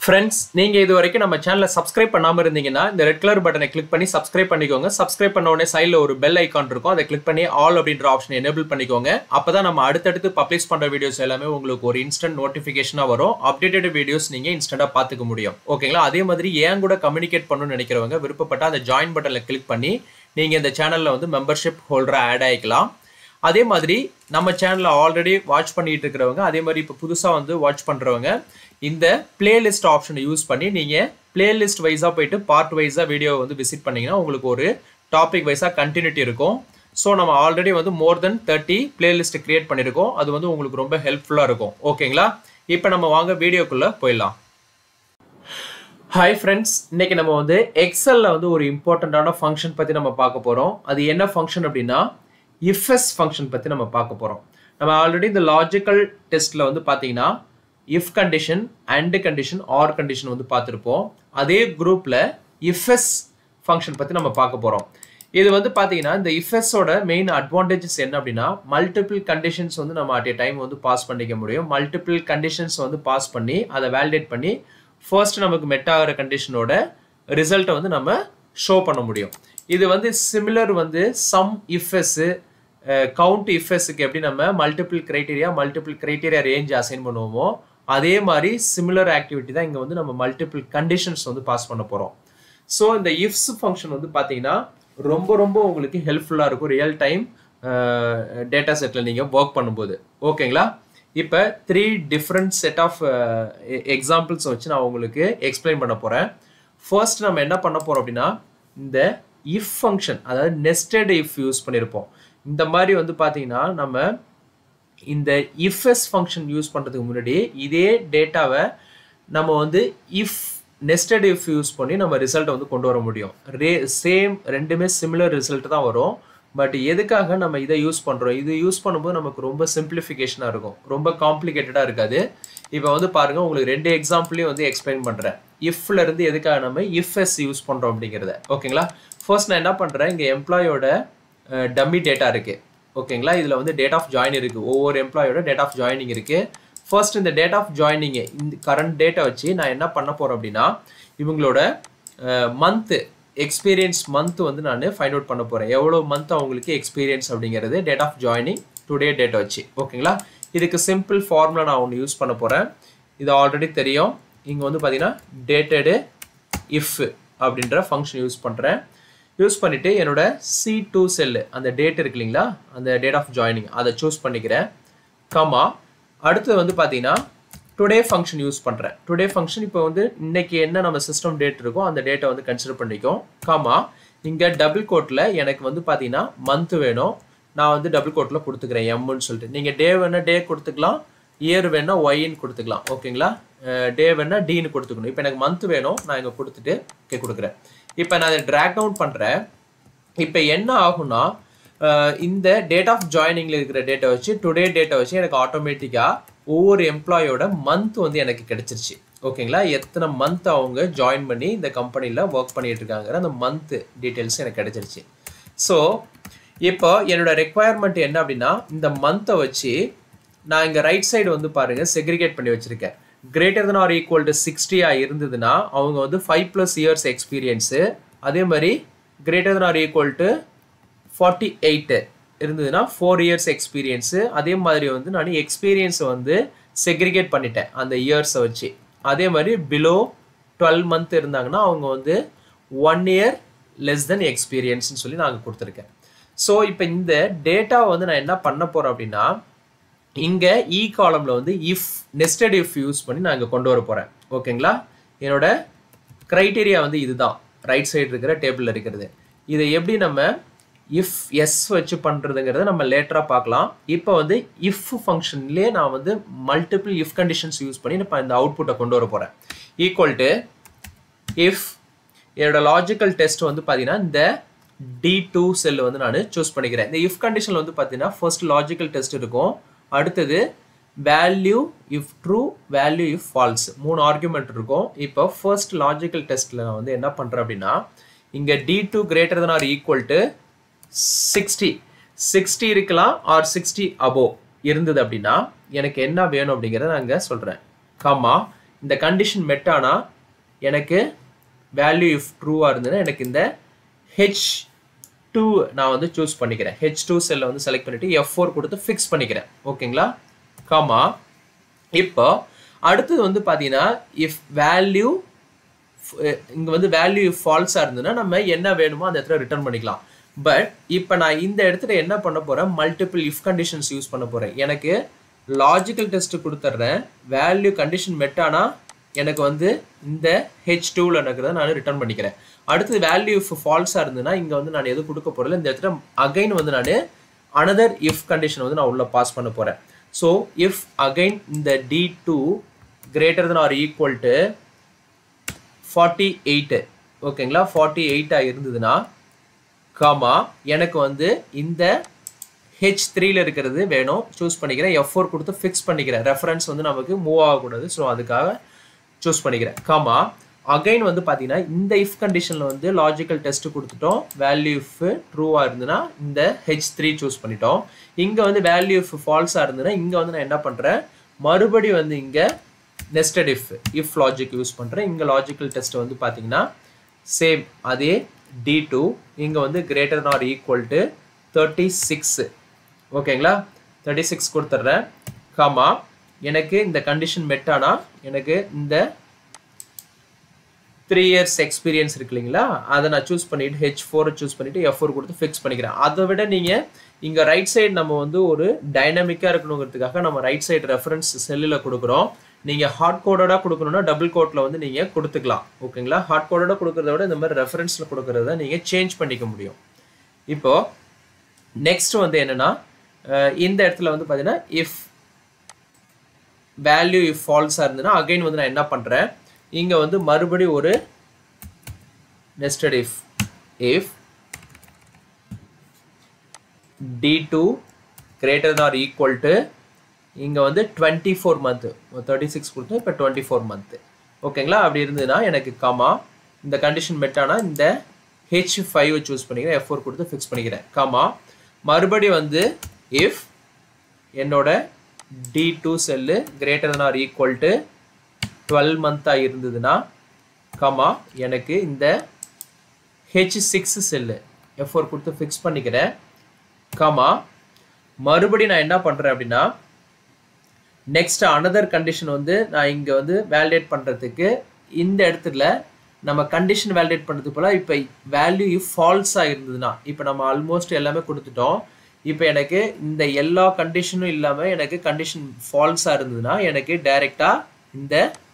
friends நீங்கள் இது வரைக்கும் நம்ம சேனலை சப்ஸ்கிரைப் பண்ணாமல் இருந்தீங்கன்னா இந்த ரெட் கலர் பட்டனை கிளிக் பண்ணி சப்ஸ்கிரைப் பண்ணிக்கோங்க சப்ஸ்கிரைப் பண்ண உடனே சைடில் ஒரு பெல் ஐக்கான் இருக்கும் அதை கிளிக் பண்ணி ஆல் அப்படின்ற ஆப்ஷனை எனேபிள் பண்ணிக்கோங்க அப்போ தான் நம்ம அடுத்தடுத்து பப்ளிஷ் பண்ணுற வீடியோஸ் எல்லாமே உங்களுக்கு ஒரு இன்ஸ்டன்ட் நோட்டிஃபிகேஷனாக வரும் அப்டேட்டட் வீடியோஸ் நீங்கள் இன்ஸ்டண்ட்டாக பார்த்துக்க முடியும் ஓகேங்களா அதே மாதிரி ஏன் கூட கம்யூனிகேட் பண்ணணும்னு நினைக்கிறவங்க விருப்பப்பட்ட அந்த ஜாயின் பட்டனில் கிளிக் பண்ணி நீங்கள் இந்த சேனலில் வந்து மெம்பர்ஷிப் ஹோல்டராக ஆட் ஆகிக்கலாம் அதே மாதிரி நம்ம சேனலை ஆல்ரெடி வாட்ச் பண்ணிட்டு இருக்கிறவங்க அதே மாதிரி இப்போ புதுசாக வந்து வாட்ச் பண்ணுறவங்க இந்த பிளேலிஸ்ட் ஆப்ஷனை யூஸ் பண்ணி நீங்கள் பிளேலிஸ்ட் வைஸாக போயிட்டு பார்ட் வைஸாக வீடியோ வந்து விசிட் பண்ணிங்கன்னா உங்களுக்கு ஒரு டாபிக் வைஸாக கண்டினியூட்டி இருக்கும் ஸோ நம்ம ஆல்ரெடி வந்து more than thirty playlist create பண்ணியிருக்கோம் அது வந்து உங்களுக்கு ரொம்ப ஹெல்ப்ஃபுல்லாக இருக்கும் ஓகேங்களா இப்போ நம்ம வாங்க வீடியோக்குள்ளே போயிடலாம் ஹாய் ஃப்ரெண்ட்ஸ் இன்னைக்கு நம்ம வந்து எக்ஸலில் வந்து ஒரு இம்பார்ட்டண்ட்டான ஃபங்க்ஷன் பற்றி நம்ம பார்க்க போகிறோம் அது என்ன ஃபங்க்ஷன் அப்படின்னா இஃப்எஸ் ஃபங்க்ஷன் பற்றி நம்ம பார்க்க போகிறோம் நம்ம ஆல்ரெடி இந்த லாஜிக்கல் டெஸ்ட்டில் வந்து பார்த்தீங்கன்னா if condition and condition or condition வந்து பார்த்துருப்போம் அதே குரூப்பில் இஃப்எஸ் ஃபங்க்ஷன் பற்றி நம்ம பார்க்க போகிறோம் இது வந்து பார்த்தீங்கன்னா இந்த இஃப்எஸோட மெயின் அட்வான்டேஜஸ் என்ன அப்படின்னா மல்டிபிள் கண்டிஷன்ஸ் வந்து நம்ம அட் ஏ டைம் வந்து பாஸ் பண்ணிக்க முடியும் மல்டிபிள் கண்டிஷன்ஸ் வந்து பாஸ் பண்ணி அதை வேலிடேட் பண்ணி ஃபர்ஸ்ட் நமக்கு மெட் ஆகிற கண்டிஷனோட ரிசல்ட்டை வந்து நம்ம ஷோ பண்ண முடியும் இது வந்து சிமிலர் வந்து சம் இஃப்எஸ்ஸு கவுண்ட் இஃப்எஸ்க்கு எப்படி நம்ம multiple criteria multiple criteria range assign பண்ணுவோமோ அதே மாதிரி சிமிலர் ஆக்டிவிட்டி தான் இங்கே வந்து நம்ம மல்டிபிள் கண்டிஷன்ஸ் வந்து பாஸ் பண்ண போகிறோம் ஸோ இந்த இஃப்ஸ் ஃபங்க்ஷன் வந்து பார்த்தீங்கன்னா ரொம்ப ரொம்ப உங்களுக்கு ஹெல்ப்ஃபுல்லாக இருக்கும் ரியல் டைம் டேட்டா செட்டில் நீங்கள் ஒர்க் பண்ணும்போது ஓகேங்களா இப்போ three different set of examples வச்சு நான் உங்களுக்கு எக்ஸ்பிளைன் பண்ண போகிறேன் ஃபர்ஸ்ட் நம்ம என்ன பண்ண போகிறோம் அப்படின்னா இந்த இஃப் ஃபங்க்ஷன் அதாவது நெஸ்டட் இஃப் யூஸ் பண்ணியிருப்போம் இந்த மாதிரி வந்து பார்த்தீங்கன்னா நம்ம இந்த இஃப்எஸ் ஃபங்க்ஷன் யூஸ் பண்ணுறதுக்கு முன்னாடி இதே டேட்டாவை நம்ம வந்து இஃப் நெஸ்டட் இஃப் யூஸ் பண்ணி நம்ம ரிசல்ட்டை வந்து கொண்டு வர முடியும் ரே சேம் ரெண்டுமே சிமிலர் ரிசல்ட் தான் வரும் பட் எதுக்காக நம்ம இதை யூஸ் பண்ணுறோம் இது யூஸ் பண்ணும்போது நமக்கு ரொம்ப சிம்பிளிஃபிகேஷனாக இருக்கும் ரொம்ப காம்ப்ளிகேட்டடாக இருக்காது இப்போ வந்து பாருங்கள் உங்களுக்கு ரெண்டு எக்ஸாம்பிளையும் வந்து எக்ஸ்பிளைன் பண்ணுறேன் இஃப்ல இருந்து எதுக்காக நம்ம இஃப்எஸ் யூஸ் பண்ணுறோம் அப்படிங்கிறத ஓகேங்களா ஃபர்ஸ்ட் நான் என்ன பண்ணுறேன் இங்கே எம்ப்ளாயோட டம்மி டேட்டா இருக்குது ஓகேங்களா இதில் வந்து டேட் ஆஃப் ஜாயின் இருக்குது ஒவ்வொரு எம்ப்ளாயோட டேட் ஆஃப் ஜாயினிங் இருக்குது ஃபர்ஸ்ட் இந்த டேட் ஆஃப் ஜாயினிங்கை இந்த கரண்ட் டேட்டை வச்சு நான் என்ன பண்ண போகிறேன் அப்படின்னா இவங்களோட மந்த்து எக்ஸ்பீரியன்ஸ் மந்த் வந்து நான் ஃபைண்ட் அவுட் பண்ண போகிறேன் எவ்வளோ மந்த் அவங்களுக்கு எக்ஸ்பீரியன்ஸ் அப்படிங்கிறது டேட் ஆஃப் ஜாயினிங் டுடே டேட்டை வச்சு ஓகேங்களா இதுக்கு சிம்பிள் ஃபார்முலா நான் ஒன்று யூஸ் பண்ண போகிறேன் இது ஆல்ரெடி தெரியும் இங்கே வந்து பார்த்தீங்கன்னா டேட்டடு இஃப் அப்படின்ற ஃபங்க்ஷன் யூஸ் பண்ணுறேன் யூஸ் பண்ணிவிட்டு என்னோட சி டூ செல்லு அந்த டேட் இருக்கு இல்லைங்களா அந்த டேட் ஆஃப் ஜாயினிங் அதை சூஸ் பண்ணிக்கிறேன் கமா அடுத்தது வந்து பார்த்தீங்கன்னா டுடே ஃபங்க்ஷன் யூஸ் பண்ணுறேன் டுடே ஃபங்க்ஷன் இப்போ வந்து இன்னைக்கு என்ன நம்ம சிஸ்டம் டேட் இருக்கோ அந்த டேட்டை வந்து கன்சிடர் பண்ணிக்கும் காமா இங்கே டபுள் கோட்டில் எனக்கு வந்து பார்த்தீங்கன்னா மந்த் வேணும் நான் வந்து டபுள் கோட்டில் கொடுத்துக்கிறேன் எம்முன்னு சொல்லிட்டு நீங்கள் டே வேணால் டே கொடுத்துக்கலாம் இயர் வேணால் ஒய்ன்னு கொடுத்துக்கலாம் ஓகேங்களா டே வேணால் டீன்னு கொடுத்துக்கணும் இப்போ எனக்கு மந்த் வேணும் நான் இங்கே கொடுத்துட்டு ஓகே கொடுக்குறேன் இப்போ நான் அதை ட்ராக் டவுன் பண்ணுறேன் இப்போ என்ன ஆகும்னா இந்த டேட் ஆஃப் ஜாயினிங்கில் இருக்கிற டேட்டை வச்சு டுடே டேட்டை வச்சு எனக்கு ஆட்டோமேட்டிக்காக ஒவ்வொரு எம்ப்ளாயோட மந்த் வந்து எனக்கு கிடைச்சிருச்சு ஓகேங்களா எத்தனை மந்த் அவங்க ஜாயின் பண்ணி இந்த கம்பெனியில் ஒர்க் பண்ணிட்டு இருக்காங்கிற அந்த மந்த் டீட்டெயில்ஸ் எனக்கு கிடைச்சிருச்சு ஸோ இப்போ என்னோட ரெக்குவயர்மெண்ட் என்ன அப்படின்னா இந்த மந்த்தை வச்சு நான் இங்கே ரைட் சைடு வந்து பாருங்கள் செக்ரிகேட் பண்ணி வச்சுருக்கேன் greater than or equal to சிக்ஸ்டியாக இருந்ததுன்னா அவங்க வந்து ஃபைவ் ப்ளஸ் இயர்ஸ் எக்ஸ்பீரியன்ஸு அதே மாதிரி greater than or equal to forty eight இருந்ததுன்னா ஃபோர் இயர்ஸ் எக்ஸ்பீரியன்ஸு அதே மாதிரி வந்து நான் எக்ஸ்பீரியன்ஸை வந்து செக்ரிகேட் பண்ணிட்டேன் அந்த இயர்ஸை வச்சு அதே மாதிரி பிலோ டுவெல் மந்த் இருந்தாங்கன்னா அவங்க வந்து ஒன் இயர் லெஸ் தென் எக்ஸ்பீரியன்ஸ்னு சொல்லி நாங்கள் கொடுத்துருக்கேன் ஸோ இப்போ இந்த டேட்டா வந்து நான் என்ன பண்ண போகிறேன் அப்படின்னா இங்கே இ காலமில் வந்து இஃப் நெஸ்டட் இஃப் யூஸ் பண்ணி நான் இங்கே கொண்டு வர போகிறேன் ஓகேங்களா என்னோட க்ரைட்டீரியா வந்து இதுதான் ரைட் சைடு இருக்கிற டேபிளில் இருக்கிறது இதை எப்படி நம்ம இஃப் எஸ் வச்சு பண்ணுறதுங்கிறத நம்ம லேட்டராக பார்க்கலாம் இப்போ வந்து இஃப் ஃபங்க்ஷன்லேயே நான் வந்து மல்டிபிள் இஃப் கண்டிஷன்ஸ் யூஸ் பண்ணி இப்போ இந்த அவுட்புட்டை கொண்டு வர போகிறேன் ஈக்குவல் டு இஃப் என்னோட லாஜிக்கல் டெஸ்ட் வந்து பார்த்தீங்கன்னா இந்த டி டூ செல் வந்து நான் சூஸ் பண்ணிக்கிறேன் இந்த இஃப் கண்டிஷனில் வந்து பார்த்தீங்கன்னா ஃபர்ஸ்ட் லாஜிக்கல் டெஸ்ட் இருக்கும் அடுத்தது value if true value if false மூணு ஆர்குமெண்ட் இருக்கும் இப்போ ஃபர்ஸ்ட் லாஜிக்கல் டெஸ்ட்டில் நான் வந்து என்ன பண்ணுறேன் அப்படின்னா இங்கே D two greater than or equal to sixty sixty இருக்கலாம் ஆர் சிக்ஸ்டி அபோவ் இருந்தது அப்படின்னா எனக்கு என்ன வேணும் அப்படிங்கிறத நான் இங்கே சொல்கிறேன் கம்மா இந்த கண்டிஷன் மெட்டானா எனக்கு வேல்யூ இஃப் ட்ரூவாக இருந்ததுன்னா எனக்கு இந்த ஹெச் டூ நான் வந்து சூஸ் பண்ணிக்கிறேன் ஹெச் டூ செல்லை வந்து செலக்ட் பண்ணிட்டு எஃப் ஃபோர் கொடுத்து ஃபிக்ஸ் பண்ணிக்கிறேன் ஓகேங்களா காமா இப்போ அடுத்தது வந்து பார்த்தீங்கன்னா இஃப் வேல்யூ இங்கே வந்து வேல்யூ ஃபால்ஸாக இருந்ததுன்னா நம்ம என்ன வேணுமோ அந்த இடத்துல ரிட்டர்ன் பண்ணிக்கலாம் பட் இப்போ நான் இந்த இடத்துல என்ன பண்ண போகிறேன் மல்டிபிள் இஃப் கண்டிஷன்ஸ் யூஸ் பண்ண போகிறேன் எனக்கு லாஜிக்கல் டெஸ்ட் கொடுத்துட்றேன் வேல்யூ கண்டிஷன் மெட்டானா எனக்கு வந்து இந்த ஹெச் டூவில் இருக்கிறத நான் ரிட்டர்ன் பண்ணிக்கிறேன் அடுத்தது வேல்யூ இஃப் ஃபால்ஸாக இருந்ததுன்னா இங்கே வந்து நான் எதுவும் கொடுக்க போகிறல இந்த இடத்துல அகைன் வந்து நான் அனதர் இஃப் கண்டிஷன் வந்து நான் உள்ளே பாஸ் பண்ண போகிறேன் ஸோ இஃப் அகைன் இந்த D two greater than or equal to forty eight ஓகேங்களா ஃபார்ட்டி எயிட்டாக இருந்ததுன்னா காமா எனக்கு வந்து இந்த ஹெச் த்ரீல இருக்கிறது வேணும் சூஸ் பண்ணிக்கிறேன் எஃப் ஃபோர் கொடுத்து ஃபிக்ஸ் பண்ணிக்கிறேன் ரெஃபரன்ஸ் வந்து நமக்கு மூவ் ஆகக்கூடாது ஸோ அதுக்காக சூஸ் பண்ணிக்கிறேன் காமா அகைன் வந்து பார்த்தீங்கன்னா இந்த இஃப் கண்டிஷனில் வந்து லாஜிக்கல் டெஸ்ட் கொடுத்துட்டோம் வேல்யூ இஃப் ட்ரூவாக இருந்ததுன்னா இந்த ஹெச் த்ரீ சூஸ் பண்ணிட்டோம் இங்கே வந்து வேல்யூ இஃப் ஃபால்ஸாக இருந்ததுன்னா இங்கே வந்து நான் என்ன பண்ணுறேன் மறுபடி வந்து இங்கே nested if if logic use பண்ணுறேன் இங்கே லாஜிக்கல் டெஸ்ட் வந்து பார்த்தீங்கன்னா சேம் அதே டி டூ இங்கே வந்து greater or equal to thirty six ஓகேங்களா தேர்ட்டி சிக்ஸ் கொடுத்துட்றேன் காமா எனக்கு இந்த கண்டிஷன் மெட்டானா எனக்கு இந்த த்ரீ இயர்ஸ் எக்ஸ்பீரியன்ஸ் இருக்கு இல்லைங்களா அதை நான் சூஸ் பண்ணிட்டு ஹெச் ஃபோரை சூஸ் பண்ணிட்டு எஃப் ஃபோர் கொடுத்து ஃபிக்ஸ் பண்ணிக்கிறேன் அதை விட நீங்கள் இங்கே ரைட் சைடு நம்ம வந்து ஒரு டைனமிக்காக இருக்கணுங்கிறதுக்காக நம்ம ரைட் சைடு ரெஃபரன்ஸ் செல்லில் கொடுக்குறோம் நீங்கள் ஹார்ட் கோடடாக கொடுக்கணும்னா டபுள் கோட்டில் வந்து நீங்கள் கொடுத்துக்கலாம் ஓகேங்களா ஹார்ட் கோடடாக கொடுக்குறத விட இந்த மாதிரி ரெஃபரன்ஸில் கொடுக்குறத நீங்கள் சேஞ்ச் பண்ணிக்க முடியும் இப்போ நெக்ஸ்ட் வந்து என்னன்னா அஹ் இந்த இடத்துல வந்து பார்த்தீங்கன்னா இஃப் வேல்யூ இஃப் ஃபால்ஸாக இருந்ததுன்னா அகைன் வந்து நான் என்ன பண்ணுறேன் இங்கே வந்து மறுபடியும் ஒரு nested if if D two greater or equal to இங்கே வந்து twenty four month thirty six கொடுத்தோம் இப்போ டுவெண்ட்டி ஃபோர் மந்த்து ஓகேங்களா அப்படி இருந்ததுன்னா எனக்கு காமா இந்த கண்டிஷன் மெட்டானா இந்த ஹெச் ஃபைவ் சூஸ் பண்ணிக்கிறேன் எஃப் ஃபோர் கொடுத்து ஃபிக்ஸ் பண்ணிக்கிறேன் காமா மறுபடியும் வந்து இஃப் என்னோட D two cell greater or equal to twelve மந்த்தாக இருந்ததுன்னா காமா எனக்கு இந்த H six cell F four கொடுத்து ஃபிக்ஸ் பண்ணிக்கிறேன் காமா மறுபடியும் நான் என்ன பண்ணுறேன் அப்படின்னா நெக்ஸ்ட் அனதர் கண்டிஷன் வந்து நான் இங்கே வந்து வேலிடேட் பண்ணுறதுக்கு இந்த இடத்துல நம்ம கண்டிஷன் வேலிடேட் பண்ணுறது போல் இப்போ வேல்யூ இஃப் ஃபால்ஸாக இருந்ததுன்னா இப்போ நம்ம ஆல்மோஸ்ட் எல்லாமே கொடுத்துட்டோம் இப்போ எனக்கு இந்த எல்லா கண்டிஷனும் இல்லாமல் எனக்கு கண்டிஷன் ஃபால்ஸாக இருந்ததுன்னா எனக்கு டைரெக்டாக இந்த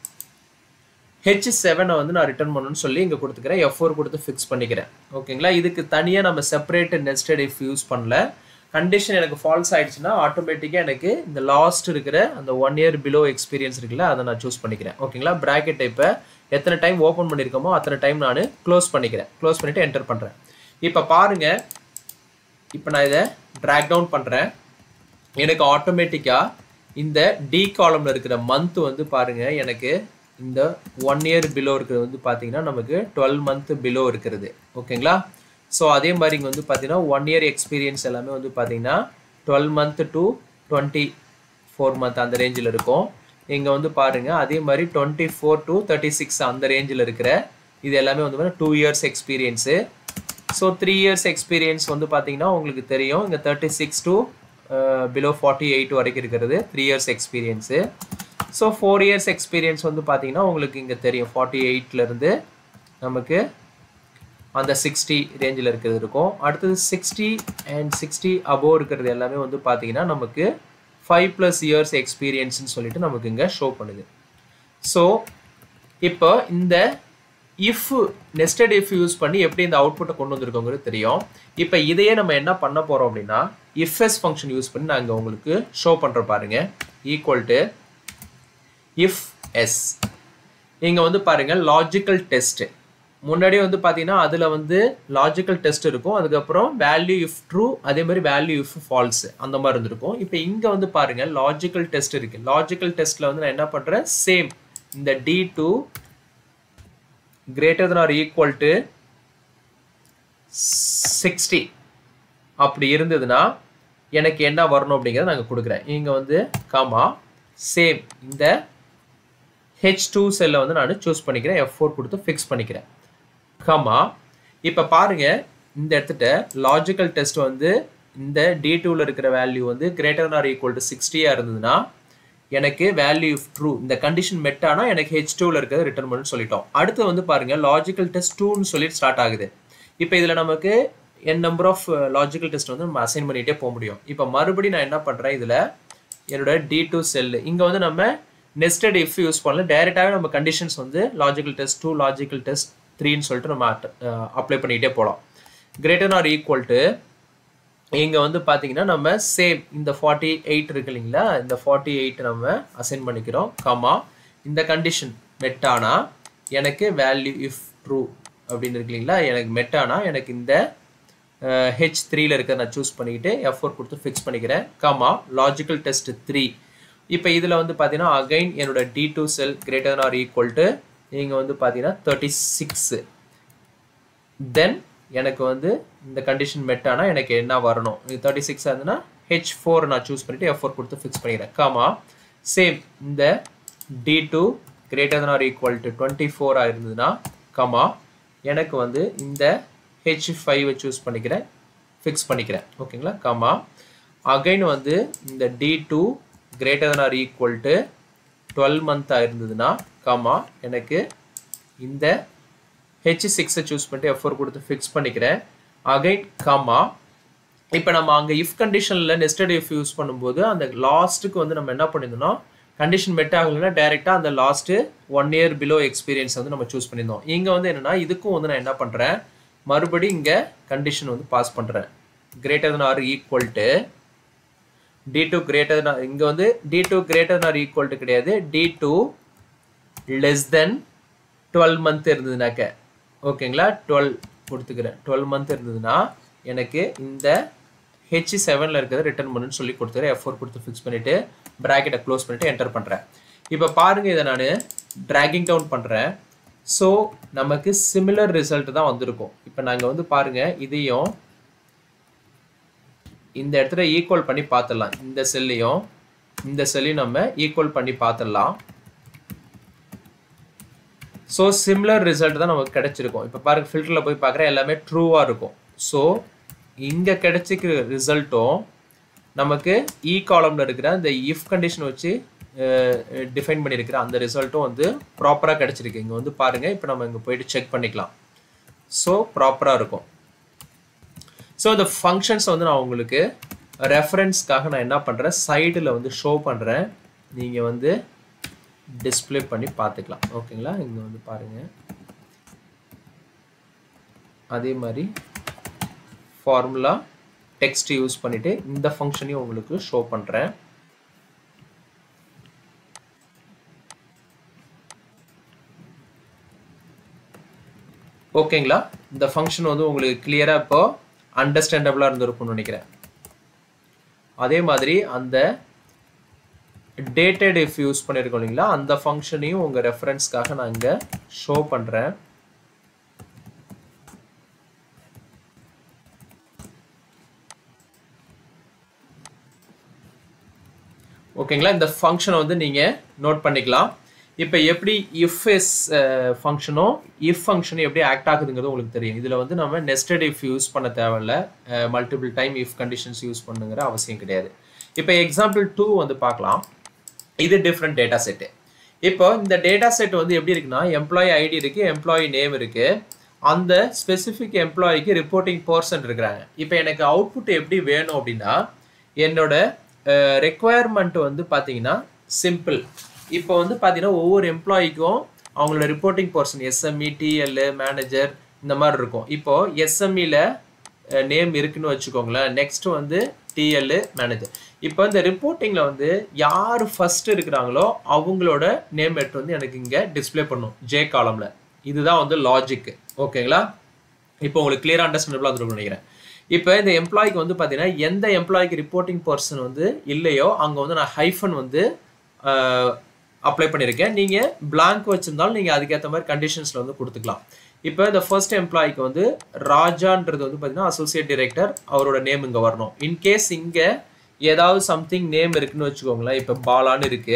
ஹெச் செவனை வந்து நான் ரிட்டர்ன் பண்ணணும்னு சொல்லி இங்கே கொடுத்துக்கிறேன் எஃப் ஃபோர் கொடுத்து ஃபிக்ஸ் பண்ணிக்கிறேன் ஓகேங்களா இதுக்கு தனியாக நம்ம செப்பரேட் நெஸ்டட் இஃப் யூஸ் பண்ணல கண்டிஷன் எனக்கு ஃபால்ஸ் ஆயிடுச்சுன்னா ஆட்டோமேட்டிக்காக எனக்கு இந்த லாஸ்ட் இருக்கிற அந்த ஒன் இயர் பிலோ எக்ஸ்பீரியன்ஸ் இருக்குல்ல அதை நான் சூஸ் பண்ணிக்கிறேன் ஓகேங்களா ப்ராக்கெட் இப்போ எத்தனை டைம் ஓப்பன் பண்ணியிருக்கோமோ அத்தனை டைம் நான் க்ளோஸ் பண்ணிக்கிறேன் க்ளோஸ் பண்ணிவிட்டு என்டர் பண்ணுறேன் இப்போ பாருங்கள் இப்போ நான் இதை ட்ராக் டவுன் பண்ணுறேன் எனக்கு ஆட்டோமேட்டிக்காக இந்த டி காலமில் இருக்கிற மந்த் வந்து பாருங்கள் எனக்கு இந்த ஒன் இயர் பிலோ இருக்கிறது வந்து பார்த்தீங்கன்னா நமக்கு டுவெல் மந்த் பிலோ இருக்கிறது ஓகேங்களா ஸோ அதே மாதிரி இங்கே வந்து பார்த்தீங்கன்னா ஒன் இயர் எக்ஸ்பீரியன்ஸ் எல்லாமே வந்து பார்த்தீங்கன்னா twelve month to twenty four month அந்த ரேஞ்சில் இருக்கும் இங்கே வந்து பாருங்கள் அதே மாதிரி twenty four to thirty six அந்த ரேஞ்சில் இருக்கிற இது எல்லாமே வந்து two years experience so three years experience வந்து பார்த்தீங்கன்னா உங்களுக்கு தெரியும் இங்கே thirty six to below forty eight வரைக்கும் இருக்கிறது three years experience so four years experience வந்து பார்த்தீங்கன்னா உங்களுக்கு இங்கே தெரியும் ஃபார்ட்டி எயிட்லேருந்து நமக்கு அந்த சிக்ஸ்டி ரேஞ்சில் இருக்கிறது இருக்கும் அடுத்தது சிக்ஸ்டி அண்ட் சிக்ஸ்டி அபோவ் இருக்கிறது எல்லாமே வந்து பார்த்தீங்கன்னா நமக்கு ஃபைவ் ப்ளஸ் இயர்ஸ் எக்ஸ்பீரியன்ஸ்னு சொல்லிட்டு நமக்கு இங்கே ஷோ பண்ணுது ஸோ இப்போ இந்த இஃப் நெஸ்டட் இஃப் யூஸ் பண்ணி எப்படி இந்த அவுட்புட்டை கொண்டு வந்திருக்கோங்கிறது தெரியும் இப்போ இதையே நம்ம என்ன பண்ண போகிறோம் அப்படின்னா இஃப்எஸ் ஃபங்க்ஷன் யூஸ் பண்ணி நான் இங்கே உங்களுக்கு ஷோ பண்ணுற பாருங்க ஈக்குவல் டு இஃப் எஸ் இங்கே வந்து பாருங்கள் லாஜிக்கல் டெஸ்ட்டு முன்னாடி வந்து பார்த்தீங்கன்னா அதில் வந்து லாஜிக்கல் டெஸ்ட் இருக்கும் அதுக்கப்புறம் வேல்யூ இஃப் ட்ரூ அதே மாதிரி வேல்யூ இஃப் ஃபால்ஸ் அந்த மாதிரி இருந்திருக்கும் இப்போ இங்கே வந்து பாருங்கள் லாஜிக்கல் டெஸ்ட் இருக்குது லாஜிக்கல் டெஸ்ட்டில் வந்து நான் என்ன பண்ணுறேன் சேம் இந்த D two greater than or equal to sixty அப்படி இருந்ததுன்னா எனக்கு என்ன வரணும் அப்படிங்கிறத நாங்கள் கொடுக்குறேன் இங்கே வந்து காமா சேம் இந்த ஹெச் டூ செல்லை வந்து நான் சூஸ் பண்ணிக்கிறேன் எஃப் ஃபோர் கொடுத்து ஃபிக்ஸ் பண்ணிக்கிறேன் கமா இப்போ பாருங்க இந்த இடத்துட்ட லாஜிக்கல் டெஸ்ட் வந்து இந்த டி டூவில் இருக்கிற வேல்யூ வந்து கிரேட்டர் ஆர் ஈக்குவல் டு சிக்ஸ்டியாக இருந்ததுன்னா எனக்கு வேல்யூ ட்ரூ இந்த கண்டிஷன் மெட்டானா எனக்கு ஹெச் டூவில் இருக்கிறது ரிட்டர்ன் பண்ணு சொல்லிட்டோம் அடுத்து வந்து பாருங்க லாஜிக்கல் டெஸ்ட் டூன்னு சொல்லிட்டு ஸ்டார்ட் ஆகுது இப்போ இதில் நமக்கு N number of logical test வந்து நம்ம அசைன் பண்ணிகிட்டே போக முடியும் இப்போ மறுபடியும் நான் என்ன பண்ணுறேன் இதில் என்னோட டி டூ செல்லு இங்கே வந்து நம்ம நெஸ்டட் இஃப் யூஸ் பண்ணல டைரெக்டாகவே நம்ம கண்டிஷன்ஸ் வந்து logical test two logical test த்ரீன்னு சொல்லிட்டு நம்ம அப்ளை பண்ணிகிட்டே போகலாம் கிரேட்டர் ஆர் ஈக்குவல் டு இங்கே வந்து பார்த்தீங்கன்னா நம்ம சேம் இந்த ஃபார்ட்டி எயிட் இருக்கு இல்லைங்களா இந்த ஃபார்ட்டி எயிட் நம்ம அசைன் பண்ணிக்கிறோம் கமா இந்த கண்டிஷன் மெட்டானா எனக்கு வேல்யூ இஃப் ட்ரூ அப்படின்னு இருக்கு இல்லைங்களா எனக்கு மெட்டானா எனக்கு இந்த ஹெச் த்ரீல இருக்க நான் சூஸ் பண்ணிக்கிட்டு எஃப் ஃபோர் கொடுத்து ஃபிக்ஸ் பண்ணிக்கிறேன் கமா லாஜிக்கல் டெஸ்ட் த்ரீ இப்போ இதில் வந்து பார்த்தீங்கன்னா அகைன் என்னோட D two cell greater or equal to நீங்கள் வந்து பார்த்தீங்கன்னா தேர்ட்டி சிக்ஸு தென் எனக்கு வந்து இந்த கண்டிஷன் மெட்டானா எனக்கு என்ன வரணும் இது தேர்ட்டி சிக்ஸ் ஆகுதுன்னா ஹெச் ஃபோர் நான் சூஸ் பண்ணிவிட்டு எஃப் ஃபோர் கொடுத்து ஃபிக்ஸ் பண்ணிக்கிறேன் காமா சேம் இந்த D two greater than or equal to twenty ஃபோராக இருந்ததுன்னா கமா எனக்கு வந்து இந்த ஹெச் ஃபைவை சூஸ் பண்ணிக்கிறேன் ஃபிக்ஸ் பண்ணிக்கிறேன் ஓகேங்களா கமா அகைன் வந்து இந்த D two greater than or equal to twelve மந்த்தாக இருந்ததுன்னா கமா எனக்கு இந்த ஹெச் சிக்ஸை சூஸ் பண்ணிட்டு எஃப் ஃபோர் கொடுத்து ஃபிக்ஸ் பண்ணிக்கிறேன் அகைன் கமா இப்போ நம்ம அங்கே இஃப் கண்டிஷனில் நெஸ்டட் இஃப் யூஸ் பண்ணும்போது அந்த லாஸ்ட்டுக்கு வந்து நம்ம என்ன பண்ணியிருந்தோம்னா கண்டிஷன் மெட் ஆகலைன்னா டேரெக்டாக அந்த last one year below experience வந்து நம்ம சூஸ் பண்ணியிருந்தோம் இங்கே வந்து என்னென்னா இதுக்கும் வந்து நான் என்ன பண்ணுறேன் மறுபடி இங்கே கண்டிஷன் வந்து பாஸ் பண்ணுறேன் greater than or equal to D two greater than இங்கே வந்து D two greater than or equal to கிடையாது D two less than twelve month இருந்ததுனாக்க ஓகேங்களா டுவெல் கொடுத்துக்கிறேன் டுவெல் மந்த் இருந்ததுன்னா எனக்கு இந்த ஹெச் செவனில் இருக்கிறத ரிட்டர்ன் பண்ணுன்னு சொல்லி கொடுத்துறேன் எஃப் ஃபோர் கொடுத்து ஃபிக்ஸ் பண்ணிவிட்டு ப்ராக்கெட்டை க்ளோஸ் பண்ணிவிட்டு என்டர் பண்ணுறேன் இப்போ பாருங்கள் இதை நான் ட்ராகிங் டவுன் பண்ணுறேன் ஸோ நமக்கு சிமிலர் ரிசல்ட் தான் வந்திருக்கும் இப்போ நாங்கள் வந்து பாருங்கள் இதையும் இந்த இடத்துல ஈக்குவல் பண்ணி பார்த்துடலாம் இந்த செல்லையும் இந்த செல்லையும் நம்ம ஈக்குவல் பண்ணி பார்த்துடலாம் ஸோ சிம்லர் ரிசல்ட் தான் நமக்கு கிடைச்சிருக்கும் இப்போ பாருங்க ஃபில்டரில் போய் பார்க்குற எல்லாமே ட்ரூவாக இருக்கும் ஸோ இங்கே கிடைச்சிக்கிற ரிசல்ட்டும் நமக்கு இ காலமில் இருக்கிற இந்த இஃப் கண்டிஷன் வச்சு டிஃபைன் பண்ணியிருக்கிற அந்த ரிசல்ட்டும் வந்து ப்ராப்பராக கிடைச்சிருக்கு இங்கே வந்து பாருங்கள் இப்போ நம்ம இங்கே போயிட்டு செக் பண்ணிக்கலாம் ஸோ ப்ராப்பராக இருக்கும் ஸோ இந்த ஃபங்க்ஷன்ஸ் வந்து நான் உங்களுக்கு ரெஃபரன்ஸ்க்காக நான் என்ன பண்ணுறேன் சைடில் வந்து ஷோ பண்ணுறேன் நீங்கள் வந்து டிஸ்பிளே பண்ணி பார்த்துக்கலாம் ஓகேங்களா இங்கே வந்து பாருங்கள் அதே மாதிரி ஃபார்முலா டெக்ஸ்ட் யூஸ் பண்ணிவிட்டு இந்த ஃபங்க்ஷனையும் உங்களுக்கு ஷோ பண்ணுறேன் ஓகேங்களா இந்த ஃபங்க்ஷன் வந்து உங்களுக்கு கிளியராக இப்போ அண்டர்ஸ்டாண்டபிளாக இருந்திருக்கும்னு நினைக்கிறேன் அதே மாதிரி அந்த டேட்டட் இஃப் யூஸ் பண்ணியிருக்கோம் இல்லைங்களா அந்த ஃபங்க்ஷனையும் உங்கள் ரெஃபரன்ஸ்க்காக நான் இங்கே ஷோ பண்ணுறேன் ஓகேங்களா இந்த ஃபங்க்ஷனை வந்து நீங்கள் நோட் பண்ணிக்கலாம் இப்போ எப்படி இஃப் எஸ் ஃபங்க்ஷனும் இஃப் ஃபங்க்ஷனும் எப்படி ஆக்ட் ஆகுதுங்கிறது உங்களுக்கு தெரியும் இதில் வந்து நம்ம நெஸ்டட் இஃப் யூஸ் பண்ண தேவையில்ல multiple time if conditions use பண்ணுங்கிற அவசியம் கிடையாது இப்போ எக்ஸாம்பிள் டூ வந்து பார்க்கலாம் இது டிஃப்ரெண்ட் டேட்டா செட்டு இப்போ இந்த டேட்டா செட் வந்து எப்படி இருக்குன்னா எம்ப்ளாயி ஐடி இருக்குது எம்ப்ளாயி நேம் இருக்குது அந்த ஸ்பெசிஃபிக் எம்ப்ளாயிக்கு ரிப்போர்ட்டிங் பர்சன் இருக்கிறாங்க இப்போ எனக்கு அவுட்புட் எப்படி வேணும் அப்படின்னா என்னோட ரெக்குவயர்மெண்ட் வந்து பார்த்தீங்கன்னா சிம்பிள் இப்போ வந்து பார்த்தீங்கன்னா ஒவ்வொரு எம்ப்ளாயிக்கும் அவங்களோட reporting person SME TL manager இந்த மாதிரி இருக்கும் இப்போ எஸ்எம்இல நேம் இருக்குன்னு வச்சுக்கோங்களேன் நெக்ஸ்ட் வந்து டிஎல் மேனேஜர் இப்போ இந்த ரிப்போர்ட்டிங்கில் வந்து யார் ஃபர்ஸ்ட் இருக்கிறாங்களோ அவங்களோட நேம் எடுத்து வந்து எனக்கு இங்கே டிஸ்பிளே பண்ணும் ஜே காலமில் இதுதான் வந்து லாஜிக் ஓகேங்களா இப்போ உங்களுக்கு கிளியராக அண்டர்ஸ்டாண்டபிளாக வந்துருக்கும் நினைக்கிறேன் இப்போ இந்த எம்ப்ளாய்க்கு வந்து பார்த்தீங்கன்னா எந்த எம்ப்ளாய்க்கு ரிப்போர்ட்டிங் பர்சன் வந்து இல்லையோ அங்கே வந்து நான் ஹைஃபன் வந்து அப்ளை பண்ணியிருக்கேன் நீங்கள் பிளாங்க் வச்சுருந்தாலும் நீங்கள் அதுக்கேற்ற மாதிரி கண்டிஷன்ஸில் வந்து கொடுத்துக்கலாம் இப்போ இந்த ஃபர்ஸ்ட் எம்ப்ளாய்க்கு வந்து ராஜான்றது வந்து பார்த்தீங்கன்னா அசோசியேட் டைரக்டர் அவரோட நேம் இங்கே வரணும் இன்கேஸ் இங்கே ஏதாவது சம்திங் நேம் இருக்குன்னு வச்சுக்கோங்களேன் இப்போ பாலான்னு இருக்குது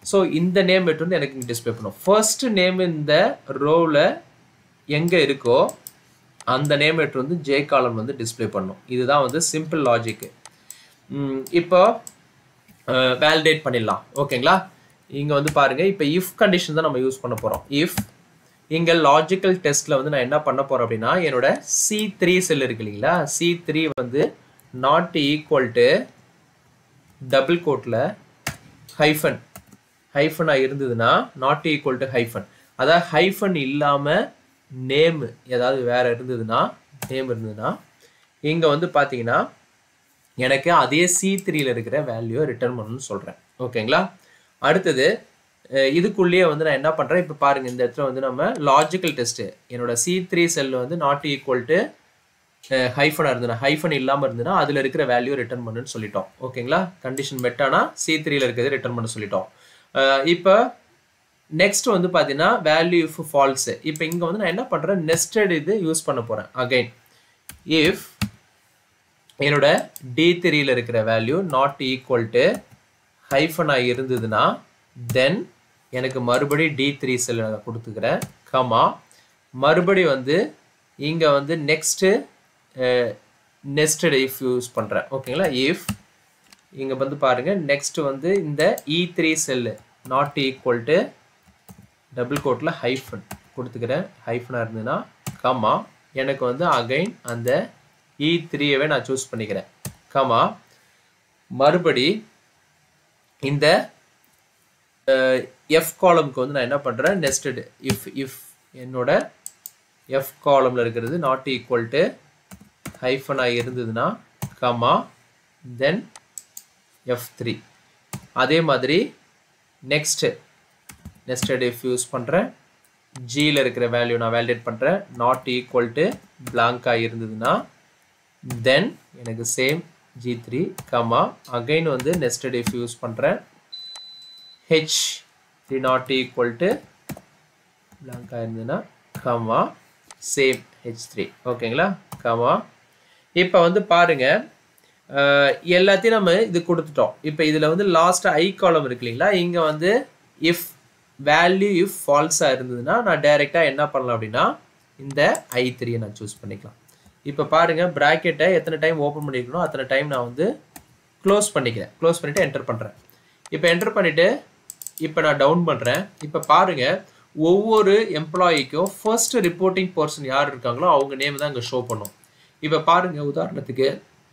ஸோ இந்த நேம் எடுத்து வந்து எனக்கு டிஸ்பிளே பண்ணும் ஃபர்ஸ்ட் நேம் இந்த ரோவில் எங்கே இருக்கோ அந்த நேம் எடுத்து வந்து ஜே காலம் வந்து டிஸ்பிளே பண்ணும் இதுதான் வந்து சிம்பிள் லாஜிக்கு இப்போ வேலிடேட் பண்ணிடலாம் ஓகேங்களா இங்கே வந்து பாருங்கள் இப்போ இஃப் கண்டிஷன் தான் நம்ம யூஸ் பண்ண போகிறோம் இஃப் இங்கே லாஜிக்கல் டெஸ்ட்டில் வந்து நான் என்ன பண்ண போகிறேன் அப்படின்னா என்னோட சி த்ரீ செல் இருக்கு இல்லைங்களா சி த்ரீ வந்து நாட் ஈக்குவல் டு டபுள் கோட்டில் ஹைஃபன் ஹைஃபனாக இருந்ததுன்னா நாட் ஈக்குவல் டு ஹைஃபன் அதாவது ஹைஃபன் இல்லாமல் நேம் ஏதாவது வேற இருந்ததுன்னா நேம் இருந்ததுன்னா இங்கே வந்து பார்த்தீங்கன்னா எனக்கு அதே சி த்ரீல இருக்கிற வேல்யூ ரிட்டர்ன் பண்ணணும்னு சொல்கிறேன் ஓகேங்களா அடுத்தது இதுக்குள்ளேயே வந்து நான் என்ன பண்ணுறேன் இப்போ பாருங்கள் இந்த இடத்துல வந்து நம்ம லாஜிக்கல் டெஸ்ட்டு என்னோட சி த்ரீ செல் வந்து நாட் ஈக்குவல் டு ஹைஃபனாக இருந்ததுன்னா ஹைஃபன் இல்லாமல் இருந்ததுன்னா அதில் இருக்கிற வேல்யூ ரிட்டர்ன் பண்ணுன்னு சொல்லிட்டோம் ஓகேங்களா கண்டிஷன் மெட்டானா சி த்ரீல இருக்கிறது ரிட்டர்ன் பண்ண சொல்லிட்டோம் இப்போ நெக்ஸ்ட் வந்து பார்த்தீங்கன்னா வேல்யூ இஃப் ஃபால்ஸ் இப்போ இங்கே வந்து நான் என்ன பண்ணுறேன் நெஸ்டட் இது யூஸ் பண்ண போகிறேன் அகைன் இஃப் என்னோட டி த்ரீல இருக்கிற வேல்யூ நாட் ஈக்குவல் டு ஹைஃபனாக இருந்ததுன்னா தென் எனக்கு மறுபடி டி த்ரீ செல் கொடுத்துக்கிறேன் கமா மறுபடி வந்து இங்கே வந்து நெக்ஸ்ட்டு நெஸ்டட் இஃப் யூஸ் பண்ணுறேன் ஓகேங்களா இஃப் இங்கே வந்து பாருங்கள் நெக்ஸ்ட் வந்து இந்த E three cell not equal to double கோட்டில் ஹைஃபன் கொடுத்துக்கிறேன் ஹைஃபனாக இருந்ததுன்னா கமா எனக்கு வந்து அகைன் அந்த இ த்ரீயவே நான் சூஸ் பண்ணிக்கிறேன் கமா மறுபடி இந்த எஃப் காலம்க்கு வந்து நான் என்ன பண்ணுறேன் நெஸ்டட் இஃப் இஃப் என்னோட எஃப் காலமில் இருக்கிறது நாட் ஈக்குவல் டு ஹைஃபனாக இருந்ததுன்னா கமா தென் எஃப் த்ரீ அதே மாதிரி நெக்ஸ்ட்டு நெஸ்டட் இஃப் யூஸ் பண்ணுறேன் ஜியில் இருக்கிற வேல்யூ நான் வேலிடேட் பண்ணுறேன் நாட் ஈக்குவல் டு பிளாங்காக இருந்ததுன்னா தென் எனக்கு same G three comma again வந்து நெஸ்டட் இஃப் யூஸ் பண்ணுறேன் H three not equal to பிளாங்காக இருந்ததுன்னா கமா சேம் ஹெச் த்ரீ ஓகேங்களா கமா இப்போ வந்து பாருங்கள் எல்லாத்தையும் நம்ம இது கொடுத்துட்டோம் இப்போ இதில் வந்து லாஸ்ட் ஐ காலம் இருக்கு இல்லைங்களா இங்கே வந்து இஃப் வேல்யூ இஃப் ஃபால்ஸாக இருந்ததுன்னா நான் டைரெக்டாக என்ன பண்ணலாம் அப்படின்னா இந்த ஐ த்ரீயை நான் சூஸ் பண்ணிக்கலாம் இப்போ பாருங்கள் ப்ராக்கெட்டை எத்தனை டைம் ஓப்பன் பண்ணியிருக்கணும் அத்தனை டைம் நான் வந்து க்ளோஸ் பண்ணிக்கிறேன் க்ளோஸ் பண்ணிவிட்டு என்டர் பண்ணுறேன் இப்போ என்டர் பண்ணிவிட்டு இப்போ நான் டவுன் பண்ணுறேன் இப்போ பாருங்கள் ஒவ்வொரு எம்ப்ளாயிக்கும் ஃபர்ஸ்ட் ரிப்போர்ட்டிங் பர்சன் யார் இருக்காங்களோ அவங்க நேம் தான் இங்கே ஷோ பண்ணும் இப்போ பாருங்கள் உதாரணத்துக்கு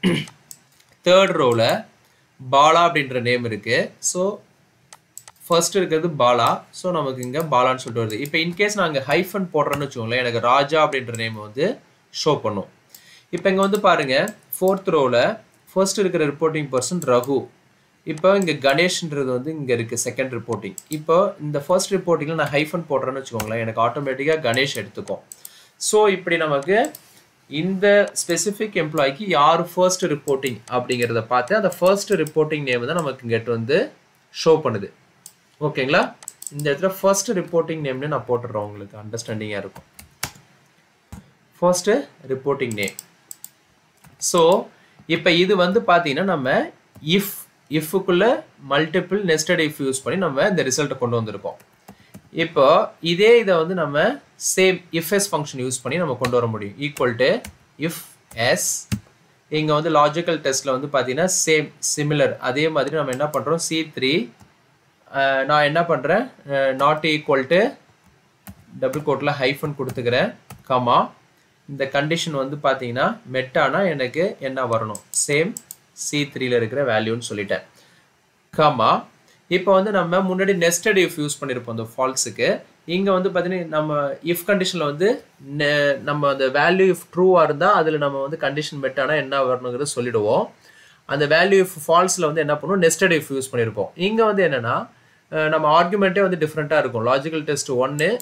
தேர்ட் ரோவில் பாலா அப்படின்ற நேம் இருக்குது ஸோ ஃபர்ஸ்ட் இருக்கிறது பாலா ஸோ நமக்கு இங்கே பாலான்னு சொல்லிட்டு வருது இப்போ இன்கேஸ் நான் இங்கே ஹைஃபன் போடுறேன்னு வச்சுக்கோங்களேன் எனக்கு ராஜா அப்படின்ற நேம் வந்து ஷோ பண்ணும் இப்போ இங்கே வந்து பாருங்கள் ஃபோர்த் ரோவில் ஃபர்ஸ்ட் இருக்கிற ரிப்போர்ட்டிங் பர்சன் ரகு இப்போ இங்கே கணேஷ்ன்றது வந்து இங்கே இருக்குது செகண்ட் ரிப்போர்ட்டிங் இப்போ இந்த ஃபர்ஸ்ட் ரிப்போர்ட்டிங்கில் நான் ஹைஃபன் போடுறேன்னு வச்சுக்கோங்களேன் எனக்கு ஆட்டோமேட்டிக்காக கணேஷ் எடுத்துக்கும் ஸோ இப்படி நமக்கு இந்த ஸ்பெசிஃபிக் எம்ப்ளாய்க்கு யார் ஃபர்ஸ்ட் ரிப்போர்ட்டிங் அப்படிங்கிறத பார்த்து அந்த ஃபர்ஸ்ட் ரிப்போர்ட்டிங் நேம் தான் நமக்கு இங்கிட்ட வந்து ஷோ பண்ணுது ஓகேங்களா இந்த இடத்துல ஃபர்ஸ்ட் ரிப்போர்ட்டிங் நேம்னு நான் போட்டுடுறேன் உங்களுக்கு அண்டர்ஸ்டாண்டிங்காக இருக்கும் ஃபர்ஸ்ட்டு ரிப்போர்ட்டிங் நேம் ஸோ இப்போ இது வந்து பார்த்தீங்கன்னா நம்ம இஃப் இஃப்க்குள்ளே மல்டிபிள் நெஸ்டட் இஃப் யூஸ் பண்ணி நம்ம இந்த ரிசல்ட்டை கொண்டு வந்திருக்கோம் இப்போ இதே இதை வந்து நம்ம same IFS function use பண்ணி நம்ம கொண்டு வர முடியும் ஈக்குவல் டு இஃப் எஸ் இங்கே வந்து லாஜிக்கல் டெஸ்ட்டில் வந்து பார்த்தீங்கன்னா சேம் சிமிலர் அதே மாதிரி நம்ம என்ன பண்ணுறோம் சி த்ரீ நான் என்ன பண்ணுறேன் நாட் ஈக்குவல் டு டபுள் கோட்டில் ஹைஃபன் கொடுத்துக்கிறேன் கமா இந்த கண்டிஷன் வந்து பார்த்தீங்கன்னா மெட்டானா எனக்கு என்ன வரணும் சேம் சி த்ரீல இருக்கிற வேல்யூன்னு சொல்லிட்டேன் கமா இப்போ வந்து நம்ம முன்னாடி நெஸ்டட் இஃப் யூஸ் பண்ணியிருப்போம் அந்த ஃபால்ஸுக்கு இங்கே வந்து பார்த்தீங்கன்னா நம்ம இஃப் கண்டிஷனில் வந்து நம்ம அந்த வேல்யூ இஃப் ட்ரூவாக இருந்தால் அதில் நம்ம வந்து கண்டிஷன் மெட்டானா என்ன வரணுங்கிறத சொல்லிடுவோம் அந்த வேல்யூ இஃப் ஃபால்ஸில் வந்து என்ன பண்ணுவோம் நெஸ்டட் இஃப் யூஸ் பண்ணியிருப்போம் இங்கே வந்து என்னென்னா நம்ம ஆர்குமெண்ட்டே வந்து டிஃப்ரெண்ட்டாக இருக்கும் லாஜிக்கல் டெஸ்ட் ஒன்று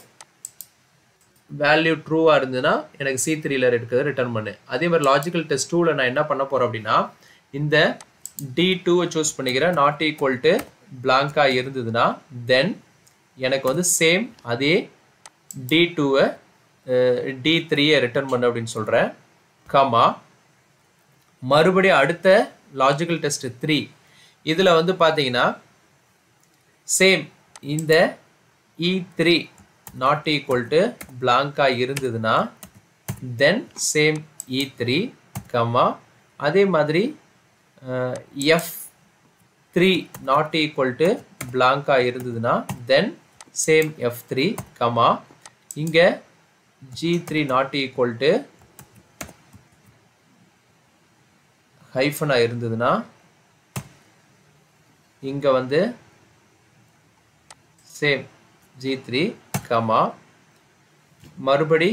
வேல்யூ ட்ரூவாக இருந்ததுன்னா எனக்கு சி த்ரீல இருக்கிறத ரிட்டர்ன் பண்ணு அதே மாதிரி லாஜிக்கல் டெஸ்ட் டூவில் நான் என்ன பண்ண போகிறேன் அப்படின்னா இந்த டி டூவை சூஸ் பண்ணிக்கிறேன் நாட் ஈக்குவல் டு பிளாங்காக இருந்ததுன்னா தென் எனக்கு வந்து சேம் அதே டி டூவை டி த்ரீயை ரிட்டர்ன் பண்ணு அப்படின்னு சொல்கிறேன் கமா மறுபடியும் அடுத்த லாஜிக்கல் டெஸ்ட் த்ரீ இதில் வந்து பார்த்தீங்கன்னா சேம் இந்த E three not equal to பிளாங்கா இருந்ததுன்னா then same E three comma அதே மாதிரி F three not equal to பிளாங்கா இருந்ததுன்னா then same F three comma இங்கே G three not equal to ஹைஃபனாக இருந்ததுன்னா இங்கே வந்து சேம் ஜி த்ரீ கமா மறுபடி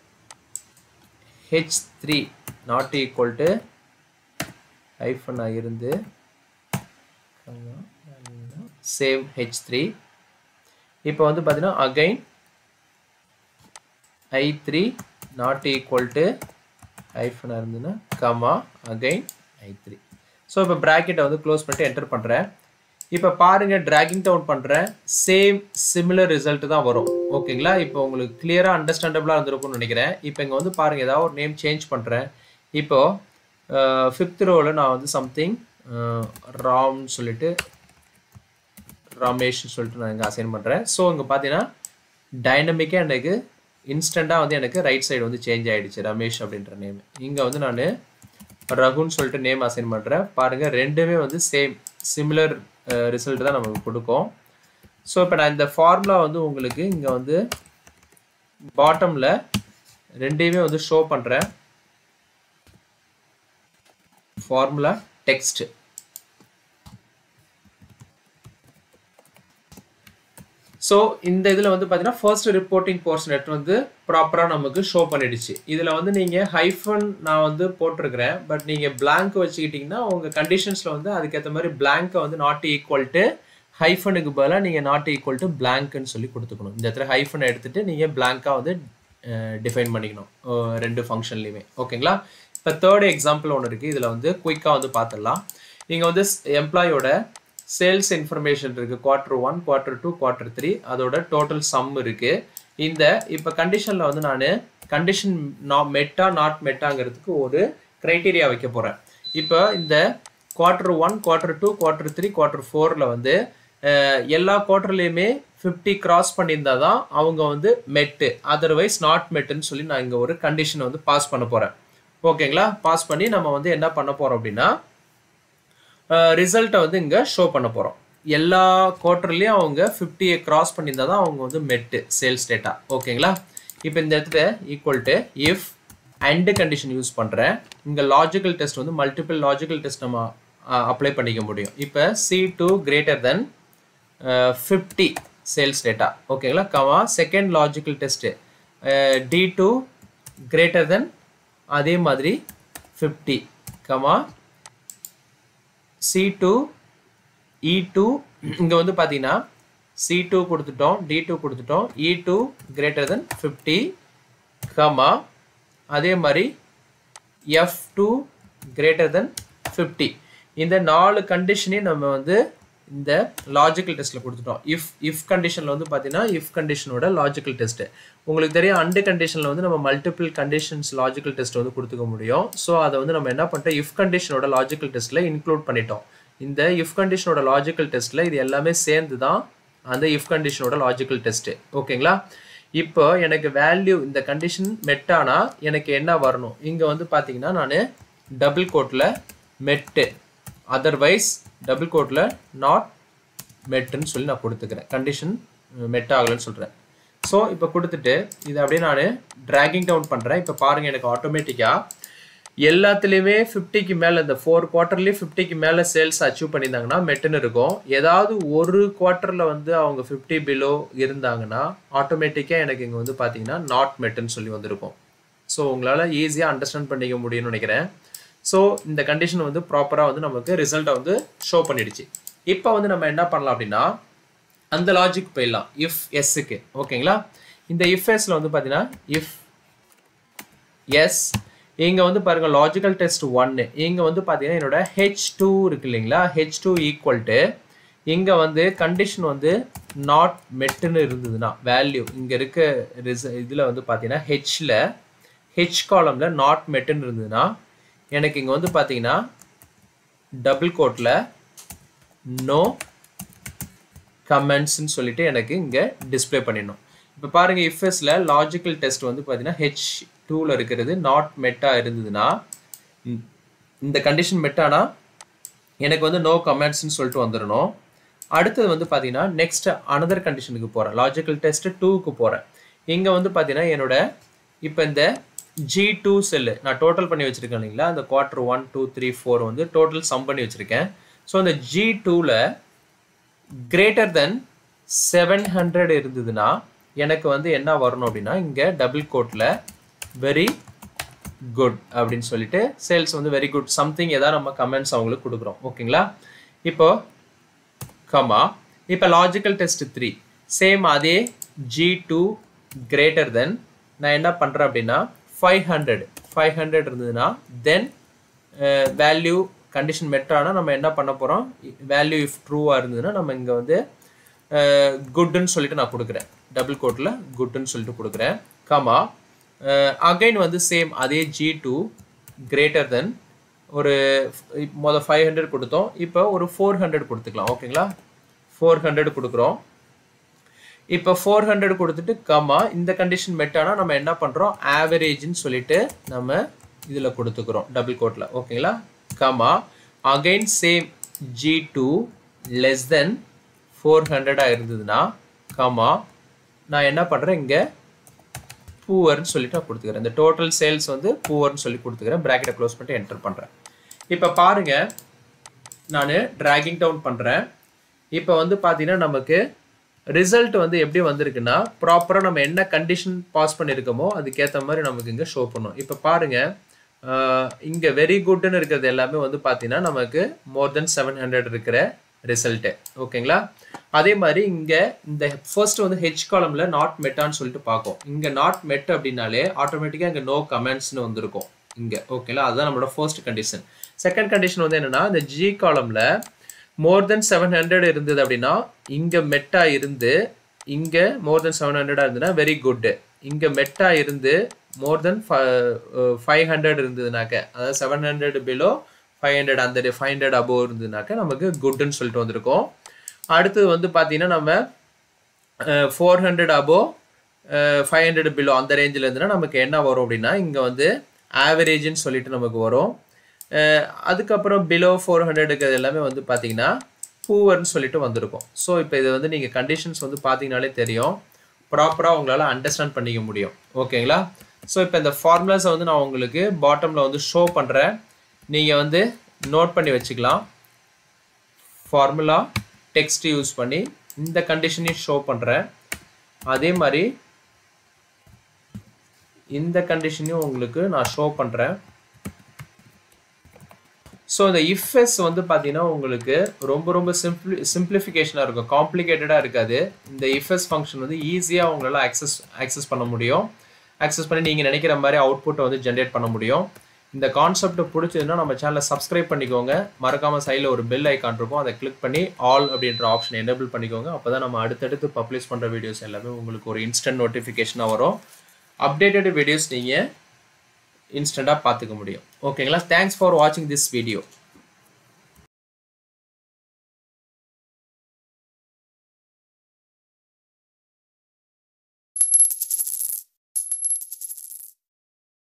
H three not equal to ஹைஃபனாக இருந்து சேம் ஹெச் த்ரீ இப்போ வந்து பார்த்தீங்கன்னா again I three not equal to ஹைஃபனாக இருந்ததுன்னா comma again I three so இப்போ ப்ராக்கெட்டை வந்து க்ளோஸ் பண்ணிட்டு என்டர் பண்ணுறேன் இப்போ பாருங்க டிராகிங் டவுன் பண்ணுறேன் சேம் சிமிலர் ரிசல்ட் தான் வரும் ஓகேங்களா இப்போ உங்களுக்கு கிளியராக அண்டர்ஸ்டாண்டபிளாக இருந்திருக்கும்னு நினைக்கிறேன் இப்போ இங்கே வந்து பாருங்கள் ஏதாவது ஒரு நேம் சேஞ்ச் பண்ணுறேன் இப்போ ஃபிஃப்த் ரோவில் நான் வந்து சம்திங் ராம்னு சொல்லிட்டு ரமேஷ்னு சொல்லிட்டு நான் இங்கே அசைன் பண்ணுறேன் ஸோ இங்கே பார்த்தீங்கன்னா டைனமிக்காக எனக்கு இன்ஸ்டண்ட்டாக வந்து எனக்கு ரைட் சைடு வந்து சேஞ்ச் ஆகிடுச்சு ரமேஷ் அப்படின்ற நேம் இங்கே வந்து நான் ரகுன்னு சொல்லிட்டு நேம் அசைன் பண்ணுறேன் பாருங்கள் ரெண்டுமே வந்து சேம் சிமிலர் ரிசல்ட் தான் நமக்கு கொடுக்கும் ஸோ இப்போ நான் இந்த ஃபார்முலா வந்து உங்களுக்கு இங்கே வந்து பாட்டமில் ரெண்டையுமே வந்து ஷோ பண்ணுறேன் ஃபார்முலா டெக்ஸ்ட் ஸோ இந்த இதில் வந்து பார்த்தீங்கன்னா ஃபர்ஸ்ட் ரிப்போர்ட்டிங் போர்ஷன் நெட் வந்து ப்ராப்பராக நமக்கு ஷோ பண்ணிடுச்சு இதில் வந்து நீங்கள் ஹைஃபன் நான் வந்து போட்டிருக்கிறேன் பட் நீங்கள் பிளாங்க் வச்சுக்கிட்டிங்கன்னா உங்கள் கண்டிஷன்ஸில் வந்து அதுக்கேற்ற மாதிரி பிளாங்கை வந்து நாட் ஈக்குவல் டு ஹைஃபனுக்கு பதிலாக நீங்கள் நாட் ஈக்குவல் டு பிளாங்க்னு சொல்லி கொடுத்துக்கணும் இந்த இடத்துல ஹைஃபனை எடுத்துகிட்டு நீங்கள் பிளாங்காக வந்து டிஃபைன் பண்ணிக்கணும் ரெண்டு ஃபங்க்ஷன்லையுமே ஓகேங்களா இப்போ தேர்ட் எக்ஸாம்பிள் ஒன்று இருக்குது இதில் வந்து குயிக்காக வந்து பார்த்துடலாம் நீங்கள் வந்து எம்ப்ளாயோட சேல்ஸ் இன்ஃபர்மேஷன் இருக்குது quarter one quarter two quarter three அதோட டோட்டல் சம் இருக்குது இந்த இப்போ கண்டிஷனில் வந்து நான் கண்டிஷன் நா மெட்டா நாட் மெட்டாங்கிறதுக்கு ஒரு க்ரைட்டீரியா வைக்க போகிறேன் இப்போ இந்த quarter one quarter two quarter three quarter ஃபோரில் வந்து எல்லா குவார்டர்லேயுமே ஃபிஃப்டி கிராஸ் பண்ணியிருந்தா தான் அவங்க வந்து மெட்டு அதர்வைஸ் நாட் மெட்டுன்னு சொல்லி நான் இங்கே ஒரு கண்டிஷனை வந்து பாஸ் பண்ண போகிறேன் ஓகேங்களா பாஸ் பண்ணி நம்ம வந்து என்ன பண்ண போகிறோம் அப்படின்னா ரிசல்ட்டை வந்து இங்கே ஷோ பண்ண போகிறோம் எல்லா குவார்ட்டர்லேயும் அவங்க ஃபிஃப்டியை கிராஸ் பண்ணியிருந்தா தான் அவங்க வந்து மெட்டு சேல்ஸ் டேட்டா ஓகேங்களா இப்போ இந்த இடத்துல equal to if and condition use பண்ணுறேன் இங்கே லாஜிக்கல் டெஸ்ட் வந்து மல்டிபிள் லாஜிக்கல் டெஸ்ட் நம்ம அப்ளை பண்ணிக்க முடியும் இப்போ C two greater than fifty sales data ஓகேங்களா comma second logical test D two greater than அதே மாதிரி fifty comma C two E two இங்கே வந்து பார்த்தீங்கன்னா சி டூ கொடுத்துட்டோம் டி டூ கொடுத்துட்டோம் E two greater than fifty comma அதே மாதிரி F two greater than fifty இந்த நாலு கண்டிஷனையும் நம்ம வந்து இந்த லாஜிக்கல் டெஸ்ட்டில் கொடுத்துட்டோம் இஃப் இஃப் கண்டிஷனில் வந்து பார்த்தீங்கன்னா இஃப் கண்டிஷனோட லாஜிக்கல் டெஸ்ட்டு உங்களுக்கு தெரியும் அண்டு கண்டிஷனில் வந்து நம்ம மல்டிபிள் கண்டிஷன்ஸ் லாஜிக்கல் டெஸ்ட் வந்து கொடுத்துக்க முடியும் ஸோ அதை வந்து நம்ம என்ன பண்ணிட்டோம் இஃப் கண்டிஷனோட லாஜிக்கல் டெஸ்ட்டில் இன்க்ளூட் பண்ணிட்டோம் இந்த இஃப் கண்டிஷனோட லாஜிக்கல் டெஸ்ட்டில் இது எல்லாமே சேர்ந்து தான் அந்த இஃப் கண்டிஷனோட லாஜிக்கல் டெஸ்ட்டு ஓகேங்களா இப்போ எனக்கு வேல்யூ இந்த கண்டிஷன் மெட்டானா எனக்கு என்ன வரணும் இங்கே வந்து பார்த்தீங்கன்னா நான் டபுள் கோட்டில் மெட்டு அதர்வைஸ் டபுள் கோட்டில் நாட் மெட்டுன்னு சொல்லி நான் கொடுத்துக்கிறேன் கண்டிஷன் மெட் ஆகலைன்னு சொல்கிறேன் ஸோ இப்போ கொடுத்துட்டு இதை அப்படியே நான் ட்ராகிங் டவுன் பண்ணுறேன் இப்போ பாருங்கள் எனக்கு ஆட்டோமேட்டிக்காக எல்லாத்துலேயுமே ஃபிஃப்டிக்கு மேலே இந்த ஃபோர் குவார்ட்டர்லேயும் ஃபிஃப்டிக்கு மேலே சேல்ஸ் அச்சீவ் பண்ணியிருந்தாங்கன்னா மெட்டுன்னு இருக்கும் ஏதாவது ஒரு குவார்ட்டரில் வந்து அவங்க ஃபிஃப்டி பிலோ இருந்தாங்கன்னா ஆட்டோமேட்டிக்காக எனக்கு இங்கே வந்து பார்த்தீங்கன்னா நாட் மெட்டுன்னு சொல்லி வந்திருக்கும் ஸோ உங்களால் ஈஸியாக அண்டர்ஸ்டாண்ட் பண்ணிக்க முடியும்னு நினைக்கிறேன் ஸோ இந்த கண்டிஷன் வந்து ப்ராப்பராக வந்து நமக்கு ரிசல்ட்டை வந்து ஷோ பண்ணிடுச்சு இப்போ வந்து நம்ம என்ன பண்ணலாம் அப்படின்னா அந்த லாஜிக் போயிடலாம் இஃப் எஸ்ஸுக்கு ஓகேங்களா இந்த இஃப் எஸ்ல வந்து பார்த்தீங்கன்னா இஃப் எஸ் இங்கே வந்து பாருங்க லாஜிக்கல் டெஸ்ட் ஒன்னு இங்கே வந்து பார்த்தீங்கன்னா என்னோட ஹெச் டூ இருக்கு இல்லைங்களா ஹெச் டூ ஈக்குவல் டு இங்கே வந்து கண்டிஷன் வந்து நாட் மெட்டுன்னு இருந்ததுன்னா வேல்யூ இங்கே இருக்க ரிச இதில் வந்து பார்த்தீங்கன்னா ஹெச்சில் ஹெச் காலமில் நாட் மெட்டுன்னு இருந்ததுன்னா எனக்கு இங்கே வந்து பார்த்தீங்கன்னா டபுள் கோட்டில் நோ கமெண்ட்ஸ்னு சொல்லிட்டு எனக்கு இங்கே டிஸ்ப்ளே பண்ணிடணும் இப்போ பாருங்கள் இஃப்எஸில் லாஜிக்கல் டெஸ்ட் வந்து பார்த்தீங்கன்னா ஹெச் டூவில் இருக்கிறது நாட் மெட்டாக இருந்ததுன்னா இந்த- இந்த கண்டிஷன் மெட்டானா எனக்கு வந்து நோ கமெண்ட்ஸ்னு சொல்லிட்டு வந்துடணும் அடுத்தது வந்து பார்த்தீங்கன்னா நெக்ஸ்ட் அனதர் கண்டிஷனுக்கு போகிறேன் லாஜிக்கல் டெஸ்ட் டூக்கு போகிறேன் இங்கே வந்து பார்த்தீங்கன்னா என்னோட இப்போ இந்த ஜி டூ செல்லு நான் டோட்டல் பண்ணி வச்சுருக்கேன் இல்லைங்களா அந்த quarter one two three four வந்து டோட்டல் சம் பண்ணி வச்சுருக்கேன் ஸோ அந்த ஜி டூவில் கிரேட்டர் தென் செவன் ஹண்ட்ரட் இருந்ததுன்னா எனக்கு வந்து என்ன வரணும் அப்படின்னா இங்கே டபுள் கோட்டில் வெரி குட் அப்படின்னு சொல்லிட்டு சேல்ஸ் வந்து வெரி குட் சம்திங் ஏதாவது நம்ம கமெண்ட்ஸ் அவங்களுக்கு கொடுக்குறோம் ஓகேங்களா இப்போ கமா இப்போ லாஜிக்கல் டெஸ்ட் த்ரீ சேம் அதே ஜி டூ கிரேட்டர் தென் நான் என்ன பண்ணுறேன் அப்படின்னா ஃபைவ் ஹண்ட்ரட் ஃபைவ் ஹண்ட்ரட் இருந்ததுன்னா தென் வேல்யூ கண்டிஷன் மெட்டானா நம்ம என்ன பண்ண போகிறோம் வேல்யூ இஃப் ட்ரூவாக இருந்ததுன்னா நம்ம இங்கே வந்து குட்டுன்னு சொல்லிட்டு நான் கொடுக்குறேன் டபுள் கோட்டில் குட்டுன்னு சொல்லிட்டு கொடுக்குறேன் கமா அகைன் வந்து சேம் அதே ஜி டூ கிரேட்டர் தென் ஒரு இப்~ மொத ஃபைவ் ஹண்ட்ரட் கொடுத்தோம் இப்போ ஒரு ஃபோர் ஹண்ட்ரட் கொடுத்துக்கலாம் ஓகேங்களா ஃபோர் ஹண்ட்ரட் கொடுக்குறோம் இப்போ ஃபோர் ஹண்ட்ரட் கொடுத்துட்டு கமா இந்த கண்டிஷன் மெட்டானா நம்ம என்ன பண்ணுறோம் ஆவரேஜ்னு சொல்லிட்டு நம்ம இதில் கொடுத்துக்கிறோம் டபுள் கோட்டில் ஓகேங்களா comma again same G two less than four ஹண்ட்ரடாக இருந்ததுன்னா கமா நான் என்ன பண்ணுறேன் இங்கே பூவர்னு சொல்லிட்டு நான் கொடுத்துக்கிறேன் இந்த டோட்டல் சேல்ஸ் வந்து பூவர்னு சொல்லி கொடுத்துக்கிறேன் ப்ராக்கெட்டை க்ளோஸ் பண்ணிட்டு என்டர் பண்ணுறேன் இப்போ பாருங்க நான் டிராகிங் டவுன் பண்ணுறேன் இப்போ வந்து பார்த்தீங்கன்னா நமக்கு ரிசல்ட் வந்து எப்படி வந்திருக்குன்னா ப்ராப்பராக நம்ம என்ன கண்டிஷன் பாஸ் பண்ணியிருக்கோமோ அதுக்கேற்ற மாதிரி நமக்கு இங்கே ஷோ பண்ணும் இப்போ பாருங்க இங்கே வெரி குட்னு இருக்கிறது எல்லாமே வந்து பார்த்தீங்கன்னா நமக்கு மோர் தென் செவன் ஹண்ட்ரட் இருக்கிற ரிசல்ட்டு ஓகேங்களா அதே மாதிரி இங்கே இந்த ஃபர்ஸ்ட் வந்து ஹெச் காலமில் நாட் மெட்டான்னு சொல்லிட்டு பார்க்கும் இங்கே நாட் மெட் அப்படின்னாலே ஆட்டோமேட்டிக்காக இங்கே நோ கமெண்ட்ஸ்னு வந்திருக்கும் இங்கே ஓகேங்களா அதுதான் நம்மளோட ஃபர்ஸ்ட் கண்டிஷன் செகண்ட் கண்டிஷன் வந்து என்னன்னா இந்த ஜி காலமில் மோர் தென் செவன் ஹண்ட்ரட் இருந்தது அப்படின்னா இங்கே மெட்டா இருந்து இங்கே மோர் தென் செவன் ஹண்ட்ரடாக இருந்ததுன்னா வெரி குட் இங்கே மெட்டா இருந்து மோர் தென் ஃபைவ் ஹண்ட்ரட் இருந்ததுனாக்க அதாவது seven hundred below five hundred அந்த ஃபைவ் ஹண்ட்ரட் அபோவ் இருந்ததுனாக்க நமக்கு குட்னு சொல்லிட்டு வந்திருக்கோம் அடுத்தது வந்து பார்த்தீங்கன்னா நம்ம four hundred above five hundred below அந்த ரேஞ்சில் இருந்துன்னா நமக்கு என்ன வரும் அப்படின்னா இங்கே வந்து ஆவரேஜ்னு சொல்லிட்டு நமக்கு வரும் அஹ் அதுக்கப்புறம் பிலோ ஃபோர் ஹண்ட்ரட் இருக்கிறது எல்லாமே வந்து பார்த்தீங்கன்னா பூவர்னு சொல்லிட்டு வந்திருக்கும் ஸோ இப்போ இது வந்து நீங்கள் கண்டிஷன்ஸ் வந்து பார்த்தீங்கனாலே தெரியும் ப்ராப்பராக உங்களால் அண்டர்ஸ்டாண்ட் பண்ணிக்க முடியும் ஓகேங்களா ஸோ இப்போ இந்த ஃபார்முலாஸை வந்து நான் உங்களுக்கு பாட்டமில் வந்து ஷோ பண்ணுறேன் நீங்கள் வந்து நோட் பண்ணி வச்சுக்கலாம் ஃபார்முலா டெக்ஸ்ட் யூஸ் பண்ணி இந்த கண்டிஷனையும் ஷோ பண்ணுறேன் அதே மாதிரி இந்த கண்டிஷனையும் உங்களுக்கு நான் ஷோ பண்ணுறேன் ஸோ இந்த இஃப்எஸ் வந்து பார்த்தீங்கன்னா உங்களுக்கு ரொம்ப ரொம்ப சிம்பிளி சிம்பிளிஃபிகேஷனாக இருக்கும் காம்ப்ளிகேட்டடாக இருக்காது இந்த இஃப்எஸ் ஃபங்க்ஷன் வந்து ஈஸியாக உங்களால் ஆக்சஸ் ஆக்சஸ் பண்ண முடியும் ஆக்சஸ் பண்ணி நீங்கள் நினைக்கிற மாதிரி அவுட்புட்டை வந்து ஜென்ரேட் பண்ண முடியும் இந்த கான்செப்ட் பிடிச்சதுன்னா நம்ம சேனலை சப்ஸ்கிரைப் பண்ணிக்கோங்க மறக்காமல் சைடில் ஒரு பெல் ஐக்கான் இருக்கும் அதை கிளிக் பண்ணி ஆல் அப்படின்ற ஆப்ஷன் எனேபிள் பண்ணிக்கோங்க அப்போ தான் நம்ம அடுத்தடுத்து பப்ளிஷ் பண்ணுற வீடியோஸ் எல்லாமே உங்களுக்கு ஒரு இன்ஸ்டன்ட் நோட்டிஃபிகேஷனாக வரும் அப்டேட்டட் வீடியோஸ் நீங்கள் இன்ஸ்டண்ட்டாக பார்த்துக்க முடியும் ஓகேங்களா தேங்க்ஸ் ஃபார் வாட்சிங் திஸ் வீடியோ